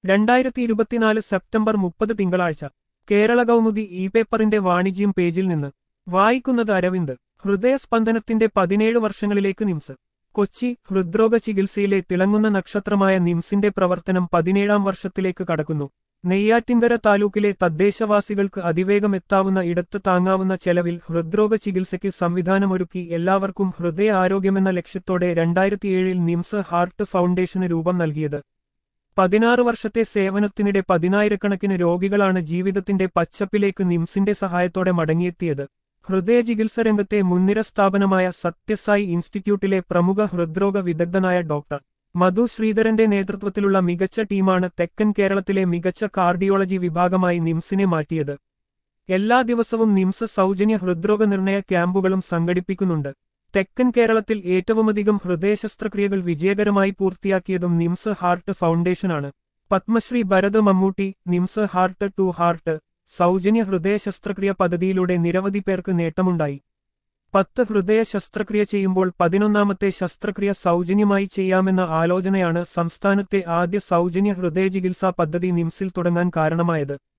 രണ്ടായിരത്തി ഇരുപത്തിനാല് സെപ്റ്റംബർ മുപ്പത് തിങ്കളാഴ്ച കേരള കൗമുദി ഇ പേപ്പറിന്റെ വാണിജ്യം പേജിൽ നിന്ന് വായിക്കുന്നത് അരവിന്ദ് ഹൃദയസ്പന്ദനത്തിന്റെ പതിനേഴ് വർഷങ്ങളിലേക്ക് നിംസ് കൊച്ചി ഹൃദ്രോഗ ചികിത്സയിലെ തിളങ്ങുന്ന നക്ഷത്രമായ നിംസിന്റെ പ്രവർത്തനം പതിനേഴാം വർഷത്തിലേക്ക് കടക്കുന്നു നെയ്യാറ്റിൻകര താലൂക്കിലെ തദ്ദേശവാസികൾക്ക് അതിവേഗം എത്താവുന്ന ഇടത്ത് താങ്ങാവുന്ന ചെലവിൽ ഹൃദ്രോഗ ചികിത്സയ്ക്ക് സംവിധാനമൊരുക്കി എല്ലാവർക്കും ഹൃദയ ആരോഗ്യമെന്ന ലക്ഷ്യത്തോടെ രണ്ടായിരത്തിയേഴിൽ നിംസ് ഹാർട്ട് ഫൗണ്ടേഷന് രൂപം നൽകിയത് പതിനാറ് വർഷത്തെ സേവനത്തിനിടെ പതിനായിരക്കണക്കിന് രോഗികളാണ് ജീവിതത്തിന്റെ പച്ചപ്പിലേക്ക് നിംസിന്റെ സഹായത്തോടെ മടങ്ങിയെത്തിയത് ഹൃദയ ചികിത്സ രംഗത്തെ മുൻനിര സ്ഥാപനമായ സത്യസായി ഇൻസ്റ്റിറ്റ്യൂട്ടിലെ പ്രമുഖ ഹൃദ്രോഗ വിദഗ്ധനായ ഡോക്ടർ മധു ശ്രീധരന്റെ നേതൃത്വത്തിലുള്ള മികച്ച ടീമാണ് തെക്കൻ കേരളത്തിലെ മികച്ച കാർഡിയോളജി വിഭാഗമായി നിംസിനെ മാറ്റിയത് എല്ലാ ദിവസവും നിംസ് സൗജന്യ ഹൃദ്രോഗ നിർണയ ക്യാമ്പുകളും സംഘടിപ്പിക്കുന്നുണ്ട് തെക്കൻ കേരളത്തിൽ ഏറ്റവുമധികം ഹൃദയ ശസ്ത്രക്രിയകൾ വിജയകരമായി പൂർത്തിയാക്കിയതും നിംസ് ഹാർട്ട് ഫൗണ്ടേഷനാണ് Padmashri Bharath Mammootty NIMS heart to heart സൗജന്യ ഹൃദയ ശസ്ത്രക്രിയ പദ്ധതിയിലൂടെ നിരവധി പേർക്ക് നേട്ടമുണ്ടായി പത്ത് ഹൃദയ ശസ്ത്രക്രിയ ചെയ്യുമ്പോൾ പതിനൊന്നാമത്തെ ശസ്ത്രക്രിയ സൗജന്യമായി ചെയ്യാമെന്ന ആലോചനയാണ് സംസ്ഥാനത്തെ ആദ്യ സൗജന്യ ഹൃദയ ചികിത്സാ പദ്ധതി നിംസിൽ തുടങ്ങാൻ കാരണമായത്